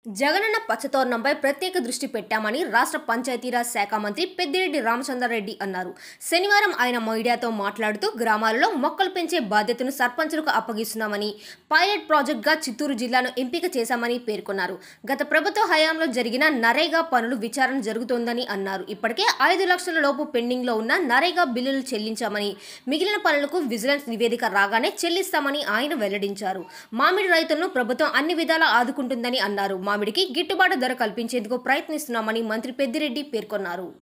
జగనన్న పచ్చతోరణంపై ప్రత్యేక దృష్టి పెట్టామని రాష్ట్ర పంచాయతీరాజ్ శాఖ మంత్రి పెద్దిరెడ్డి రామచంద్రారెడ్డి అన్నారు శనివారం ఆయన మీడియాతో మాట్లాడుతూ గ్రామాలలో మొక్కలు పెంచే బాధ్యతను సర్పంచులకు అప్పగిస్తున్నామని పైలట్ ప్రాజెక్టుగా చిత్తూరు జిల్లాను ఎంపిక చేశామని పేర్కొన్నారు గత ప్రభుత్వ హయాంలో జరిగిన నరేగా పనులు విచారణ జరుగుతోందని అన్నారు ఇప్పటికే ఐదు లక్షల లోపు పెండింగ్లో ఉన్న నరేగా బిల్లులు చెల్లించామని మిగిలిన పనులకు విజిలెన్స్ నివేదిక రాగానే చెల్లిస్తామని ఆయన వెల్లడించారు మామిడి రైతులను ప్రభుత్వం అన్ని విధాలా ఆదుకుంటుందని అన్నారు మామిడికి గిట్టుబాటు ధర కల్పించేందుకు ప్రయత్నిస్తున్నామని మంత్రి పెద్దిరెడ్డి పేర్కొన్నారు